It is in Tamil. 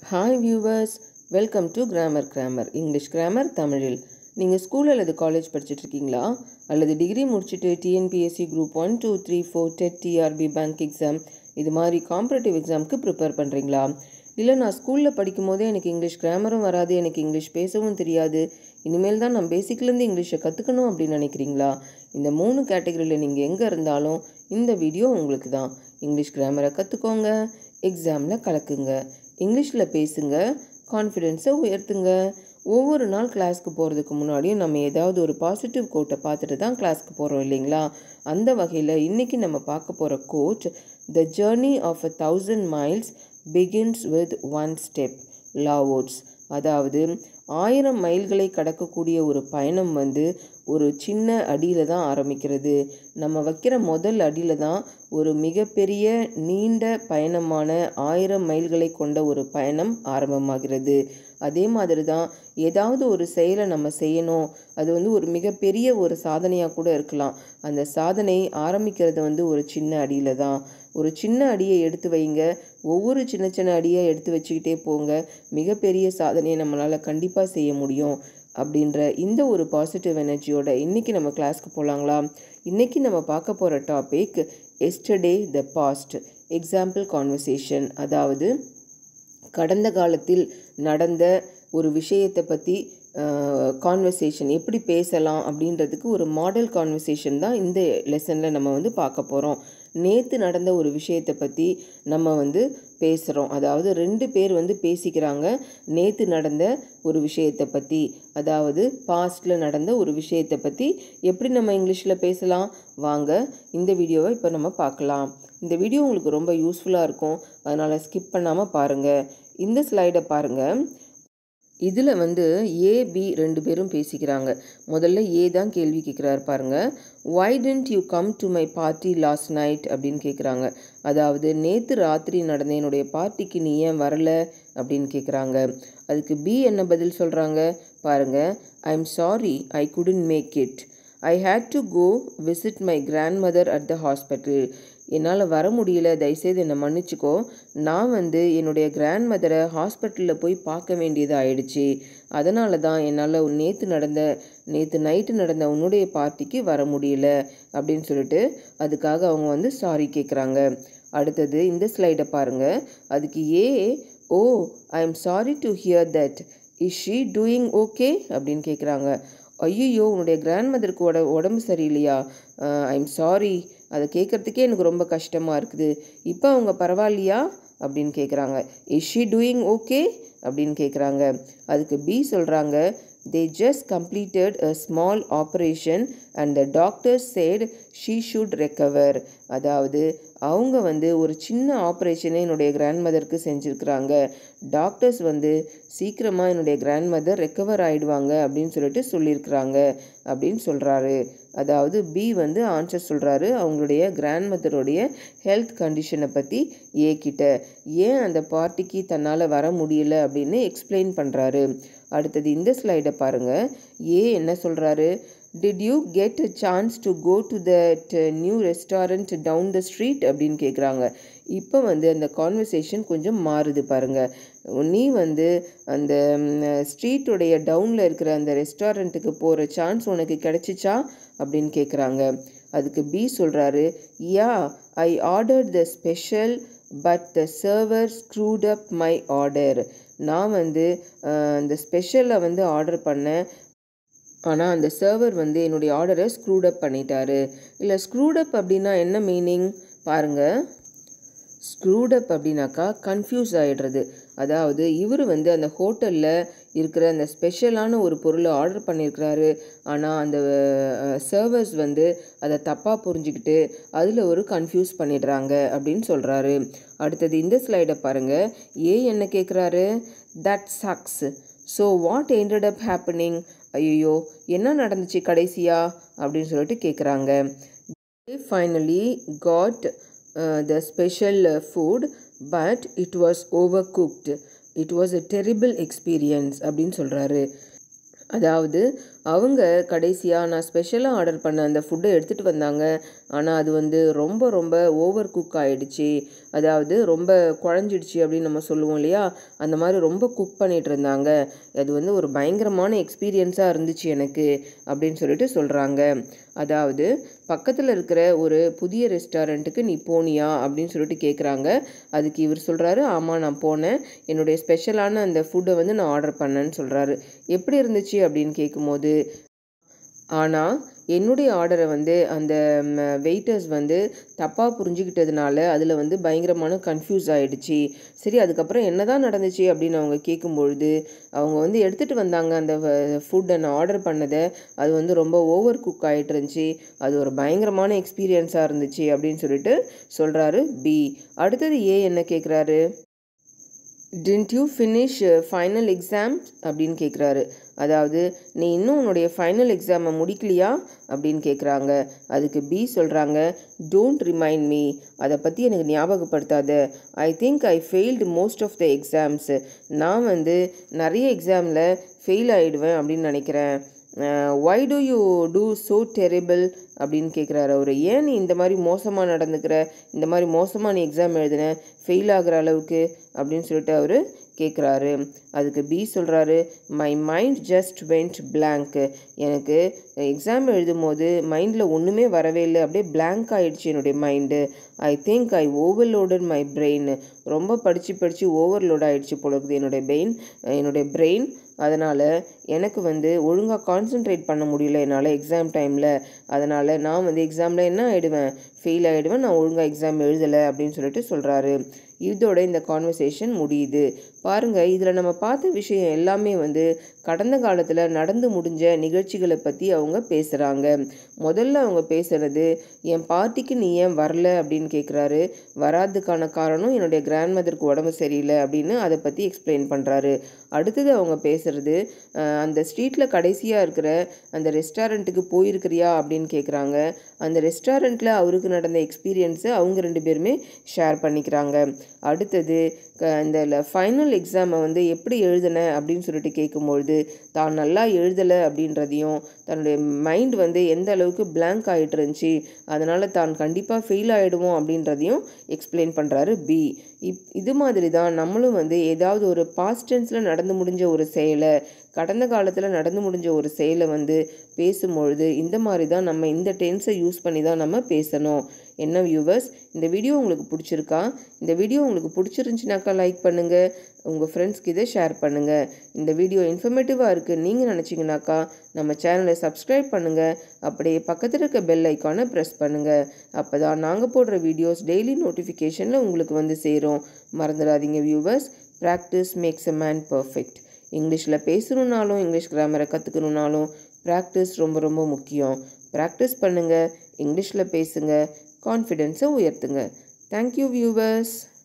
hi viewers welcome to grammar grammar English grammar தமிழில் நீங்கள் ஸ்கூல் அல்லது காலேஜ் படிச்சுட்டு இருக்கீங்களா அல்லது டிகிரி முடிச்சுட்டு TNPSC group one two three four TET TRB bank exam இது மாதிரி காம்படேட்டிவ் எக்ஸாமுக்கு ப்ரிப்பேர் பண்ணுறீங்களா இல்லை நான் ஸ்கூலில் படிக்கும் போதே எனக்கு இங்கிலீஷ் கிராமரும் வராது எனக்கு இங்கிலீஷ் பேசவும் தெரியாது இனிமேல் தான் நான் பேசிக்லேருந்து இங்கிலீஷை கற்றுக்கணும் அப்படின்னு நினைக்கிறீங்களா இந்த மூணு கேட்டகரியில் நீங்கள் எங்கே இருந்தாலும் இந்த வீடியோ உங்களுக்கு தான் இங்கிலீஷ் கிராமரை கற்றுக்கோங்க எக்ஸாமில் கலக்குங்க இங்கிலீஷில் பேசுங்க கான்ஃபிடென்ஸை உயர்த்துங்க ஒவ்வொரு நாள் கிளாஸ்க்கு போகிறதுக்கு முன்னாடியும் நம்ம ஏதாவது ஒரு பாசிட்டிவ் கோட்டை பார்த்துட்டு தான் கிளாஸ்க்கு போகிறோம் இல்லைங்களா அந்த வகையில் இன்றைக்கி நம்ம பார்க்க போகிற quote the journey of a thousand miles begins with one step Lao Tzu அதாவது ஆயிரம் மைல்களை கடக்கக்கூடிய ஒரு பயணம் வந்து ஒரு சின்ன அடியில் தான் ஆரம்பிக்கிறது நம்ம வைக்கிற முதல் அடியில் தான் ஒரு மிகப்பெரிய நீண்ட பயணமான ஆயிரம் மைல்களை கொண்ட ஒரு பயணம் ஆரம்பமாகிறது அதே மாதிரி தான் ஏதாவது ஒரு செயலை நம்ம செய்யணும் அது வந்து ஒரு மிகப்பெரிய ஒரு சாதனையாக கூட இருக்கலாம் அந்த சாதனை ஆரம்பிக்கிறது வந்து ஒரு சின்ன அடியில் தான் ஒரு சின்ன அடியை எடுத்து வைங்க ஒவ்வொரு சின்ன சின்ன அடியை எடுத்து வச்சுக்கிட்டே போங்க மிகப்பெரிய சாதனையை நம்மளால் கண்டிப்பாக செய்ய முடியும் அப்படின்ற இந்த ஒரு பாசிட்டிவ் எனர்ஜியோட இன்றைக்கி நம்ம கிளாஸ்க்கு போகலாங்களா இன்றைக்கி நம்ம பார்க்க போகிற topic yesterday the past example conversation அதாவது கடந்த காலத்தில் நடந்த ஒரு விஷயத்தை பற்றி கான்வர்சேஷன் எப்படி பேசலாம் அப்படின்றதுக்கு ஒரு மாடல் கான்வர்சேஷன் தான் இந்த லெசனில் நம்ம வந்து பார்க்க போகிறோம் நேற்று நடந்த ஒரு விஷயத்தை பற்றி நம்ம வந்து பேசுகிறோம் அதாவது ரெண்டு பேர் வந்து பேசிக்கிறாங்க நேற்று நடந்த ஒரு விஷயத்தை பற்றி அதாவது பாஸ்டில் நடந்த ஒரு விஷயத்தை பற்றி எப்படி நம்ம இங்கிலீஷில் பேசலாம் வாங்க இந்த வீடியோவை இப்போ நம்ம பார்க்கலாம் இந்த வீடியோ உங்களுக்கு ரொம்ப யூஸ்ஃபுல்லாக இருக்கும் அதனால் ஸ்கிப் பண்ணாமல் பாருங்கள் இந்த ஸ்லைடை பாருங்கள் இதில் வந்து ஏ பி ரெண்டு பேரும் பேசிக்கிறாங்க முதல்ல ஏ தான் கேள்வி கேட்குறாரு பாருங்க why didn't you come to my party last night அப்படின்னு கேட்குறாங்க அதாவது நேற்று ராத்திரி நடந்த என்னுடைய பார்ட்டிக்கு நீ ஏன் வரல அப்படின்னு கேட்குறாங்க அதுக்கு பி என்ன பதில் சொல்கிறாங்க பாருங்க I am sorry I couldn't make it I had to go visit my grandmother at the hospital என்னால் வர முடியல தயவுசெய்து என்னை மன்னிச்சிக்கோ நான் வந்து என்னுடைய கிராண்ட் மதரை ஹாஸ்பிட்டலில் போய் பார்க்க வேண்டியது ஆயிடுச்சு அதனால தான் என்னால் நேற்று நடந்த நேற்று நைட்டு நடந்த உன்னுடைய பார்ட்டிக்கு வர முடியல அப்படின்னு சொல்லிட்டு அதுக்காக அவங்க வந்து சாரி கேட்குறாங்க அடுத்தது இந்த ஸ்லைடை பாருங்கள் அதுக்கு A oh I am sorry to hear that is she doing okay அப்படின்னு கேட்குறாங்க ஐயோ உன்னுடைய கிராண்ட் மதருக்கு உட உடம்பு சரியில்லையா ஐ எம் சாரி அதை கேட்குறதுக்கே எனக்கு ரொம்ப கஷ்டமாக இருக்குது இப்போ அவங்க பரவாயில்லையா அப்படின்னு கேட்குறாங்க இஸ் ஷீ டூயிங் ஓகே அப்படின்னு கேட்குறாங்க அதுக்கு பி சொல்கிறாங்க they just completed a small operation and the doctor said she should recover அதாவது அவங்க வந்து ஒரு சின்ன ஆப்ரேஷனை என்னுடைய கிராண்ட் மதருக்கு செஞ்சுருக்குறாங்க டாக்டர்ஸ் வந்து சீக்கிரமாக என்னுடைய கிராண்ட் மதர் ரெக்கவர் ஆகிடுவாங்க அப்படின்னு சொல்லிட்டு சொல்லியிருக்கிறாங்க அப்படின்னு சொல்கிறாரு அதாவது பி வந்து ஆன்சர் சொல்கிறாரு அவங்களுடைய கிராண்ட் மதருடைய ஹெல்த் கண்டிஷனை பற்றி ஏ கிட்ட ஏன் அந்த பார்ட்டிக்கு தன்னால் வர முடியல அப்படின்னு எக்ஸ்பிளைன் பண்ணுறாரு அடுத்தது இந்த ஸ்லைடை பாருங்கள் ஏ என்ன சொல்கிறாரு did you get a chance to go to that new restaurant down the street அப்படின்னு கேட்குறாங்க இப்போ வந்து அந்த கான்வர்சேஷன் கொஞ்சம் மாறுது பாருங்கள் நீ வந்து அந்த ஸ்ட்ரீட்டுடைய டவுனில் இருக்கிற அந்த ரெஸ்டாரண்ட்டுக்கு போகிற சான்ஸ் உனக்கு கிடைச்சிச்சா அப்படின்னு கேட்குறாங்க அதுக்கு பி சொல்கிறாரு yeah I order the special but the server screwed up my order நான் வந்து அந்த ஸ்பெஷலில் வந்து ஆர்டர் பண்ணேன் ஆனால் அந்த சர்வர் வந்து என்னுடைய ஆர்டரை ஸ்க்ரூடப் பண்ணிட்டாரு இல்லை ஸ்க்ரூடப் அப்படின்னா என்ன மீனிங் பாருங்கள் ஸ்க்ரூடப் அப்படின்னாக்கா கன்ஃபியூஸ் ஆகிடுறது அதாவது இவர் வந்து அந்த ஹோட்டலில் இருக்கிற அந்த ஸ்பெஷலான ஒரு பொருளை ஆர்டர் பண்ணியிருக்கிறாரு ஆனால் அந்த சர்வர்ஸ் வந்து அதை தப்பாக புரிஞ்சுக்கிட்டு அதில் ஒரு கன்ஃபியூஸ் பண்ணிடுறாங்க அப்படின்னு சொல்கிறாரு அடுத்தது இந்த ஸ்லைடை பாருங்கள் ஏ என்ன கேட்குறாரு that sucks so what ended up happening ஐயோ என்ன நடந்துச்சு கடைசியா அப்படின்னு சொல்லிட்டு கேட்குறாங்க finally got the special food but it was overcooked it was a terrible experience அப்படின்னு சொல்கிறாரு அதாவது அவங்க கடைசியாக நான் ஸ்பெஷலாக ஆர்டர் பண்ண அந்த ஃபுட்டை எடுத்துகிட்டு வந்தாங்க ஆனால் அது வந்து ரொம்ப ரொம்ப ஓவர் குக் ஆகிடுச்சு அதாவது ரொம்ப குழஞ்சிடுச்சு அப்படின்னு நம்ம சொல்லுவோம் இல்லையா அந்த மாதிரி ரொம்ப குக் பண்ணிகிட்டு இருந்தாங்க அது வந்து ஒரு பயங்கரமான எக்ஸ்பீரியன்ஸாக இருந்துச்சு எனக்கு அப்படின்னு சொல்லிட்டு சொல்கிறாங்க அதாவது பக்கத்தில் இருக்கிற ஒரு புதிய ரெஸ்டாரண்ட்டுக்கு நீ போனியா அப்படின்னு சொல்லிட்டு கேட்குறாங்க அதுக்கு இவர் சொல்கிறாரு ஆமாம் நான் போனேன் என்னுடைய ஸ்பெஷலான அந்த ஃபுட்டை வந்து நான் ஆர்டர் பண்ணேன்னு சொல்கிறாரு எப்படி இருந்துச்சு அப்படின்னு கேட்கும்போது ஆனால் என்னுடைய ஆர்டரை வந்து அந்த வெயிட்டர்ஸ் வந்து தப்பாக புரிஞ்சுக்கிட்டதுனால அதில் வந்து பயங்கரமான கன்ஃபியூஸ் ஆகிடுச்சு சரி அதுக்கப்புறம் என்ன தான் நடந்துச்சு அப்படின்னு அவங்க கேட்கும்பொழுது அவங்க வந்து எடுத்துகிட்டு வந்தாங்க அந்த ஃபுட்டை நான் ஆர்டர் பண்ணதை அது வந்து ரொம்ப ஓவர் குக் ஆகிட்டு இருந்துச்சு அது ஒரு பயங்கரமான எக்ஸ்பீரியன்ஸாக இருந்துச்சு அப்படின்னு சொல்லிட்டு சொல்கிறாரு பி அடுத்தது ஏ என்ன கேட்குறாரு didn't you finish final exam அப்படின்னு கேட்குறாரு அதாவது நீ இன்னும் உன்னுடைய ஃபைனல் எக்ஸாமை முடிக்கலையா அப்படின்னு கேட்குறாங்க அதுக்கு பி சொல்கிறாங்க டோன்ட் ரிமைண்ட் மீ அதை பற்றி எனக்கு ஞாபகப்படுத்தாத I think I failed most of the exams நான் வந்து நிறைய எக்ஸாமில் ஃபெயில் ஆகிடுவேன் அப்படின்னு நினைக்கிறேன் why do you do so terrible அப்படின்னு கேட்குறாரு அவர் ஏன் நீ இந்த மாதிரி மோசமாக நடந்துக்கிற இந்த மாதிரி மோசமாக நீ எக்ஸாம் எழுதின ஃபெயில் ஆகிற அளவுக்கு அப்படின்னு சொல்லிட்டு அவர் கேட்குறாரு அதுக்கு பி சொல்கிறாரு my mind just went blank எனக்கு எக்ஸாம் எழுதும் போது மைண்டில் ஒன்றுமே வரவே இல்லை அப்படியே பிளாங்க் ஆகிடுச்சு என்னுடைய mind I think I overloaded my brain ரொம்ப படித்து படித்து ஓவர்லோட் ஆகிடுச்சு போல இருக்குது என்னுடைய பிரெயின் என்னுடைய பிரெயின் அதனால் எனக்கு வந்து ஒழுங்காக கான்சென்ட்ரேட் பண்ண முடியல என்னால் எக்ஸாம் டைமில் அதனால் நான் வந்து எக்ஸாமில் என்ன ஆகிடுவேன் ஃபெயில் ஆகிடுவேன் நான் ஒழுங்காக எக்ஸாம் எழுதலை அப்படின்னு சொல்லிட்டு சொல்கிறாரு இதோட இந்த கான்வர்சேஷன் முடியுது பாருங்கள் இதில் நம்ம பார்த்த விஷயம் எல்லாமே வந்து கடந்த காலத்தில் நடந்து முடிஞ்ச நிகழ்ச்சிகளை பற்றி அவங்க பேசுகிறாங்க முதல்ல அவங்க பேசுகிறது என் பார்ட்டிக்கு நீ ஏன் வரல அப்படின்னு கேட்குறாரு வராதுக்கான காரணம் என்னுடைய கிராண்ட் மதருக்கு உடம்பு சரியில்லை அப்படின்னு அதை பற்றி எக்ஸ்பிளைன் பண்ணுறாரு அடுத்தது அவங்க பேசுகிறது அந்த ஸ்ட்ரீட்டில் கடைசியாக இருக்கிற அந்த ரெஸ்டாரண்ட்டுக்கு போயிருக்கிறியா அப்படின்னு கேட்குறாங்க அந்த ரெஸ்டாரண்ட்டில் அவருக்கு நடந்த எக்ஸ்பீரியன்ஸை அவங்க ரெண்டு பேருமே ஷேர் பண்ணிக்கிறாங்க அடுத்தது இந்த ஃபைனல் எக்ஸாமை வந்து எப்படி எழுதின அப்படின்னு சொல்லிட்டு கேட்கும்பொழுது தான் நல்லா எழுதலை அப்படின்றதையும் தன்னுடைய மைண்ட் வந்து எந்த அளவுக்கு பிளாங்க் ஆகிட்டு இருந்துச்சு அதனால் தான் கண்டிப்பாக ஃபெயில் ஆகிடுவோம் அப்படின்றதையும் எக்ஸ்பிளைன் பண்ணுறாரு பி இப் இது மாதிரி தான் நம்மளும் வந்து ஏதாவது ஒரு பாஸ்ட் டென்ஸில் நடந்து முடிஞ்ச ஒரு செயலை கடந்த காலத்தில் நடந்து முடிஞ்ச ஒரு செயலை வந்து பேசும்பொழுது இந்த மாதிரி தான் நம்ம இந்த டென்ஸை யூஸ் பண்ணி தான் நம்ம பேசணும் என்ன வியூவர்ஸ் இந்த வீடியோ உங்களுக்கு பிடிச்சிருக்கா இந்த வீடியோ உங்களுக்கு பிடிச்சிருந்துச்சினாக்கா லைக் பண்ணுங்கள் உங்கள் ஃப்ரெண்ட்ஸ்க்கு இதை ஷேர் பண்ணுங்கள் இந்த வீடியோ இன்ஃபர்மேட்டிவாக இருக்குது நீங்கள் நினச்சிங்கனாக்கா நம்ம சேனலை சப்ஸ்கிரைப் பண்ணுங்கள் அப்படியே பக்கத்தில் இருக்க பெல் ஐக்கானை ப்ரெஸ் பண்ணுங்கள் அப்போ தான் நாங்கள் போடுற வீடியோஸ் டெய்லி நோட்டிஃபிகேஷனில் உங்களுக்கு வந்து சேரும் மறந்துடாதீங்க viewers practice makes a man perfect இங்கிலீஷில் பேசணுன்னாலும் இங்கிலீஷ் கிராமரை கற்றுக்கணுன்னாலும் ப்ராக்டிஸ் ரொம்ப ரொம்ப முக்கியம் ப்ராக்டிஸ் பண்ணுங்கள் இங்கிலீஷில் பேசுங்க கான்ஃபிடென்ஸை உயர்த்துங்க தேங்க்யூ வியூவர்ஸ்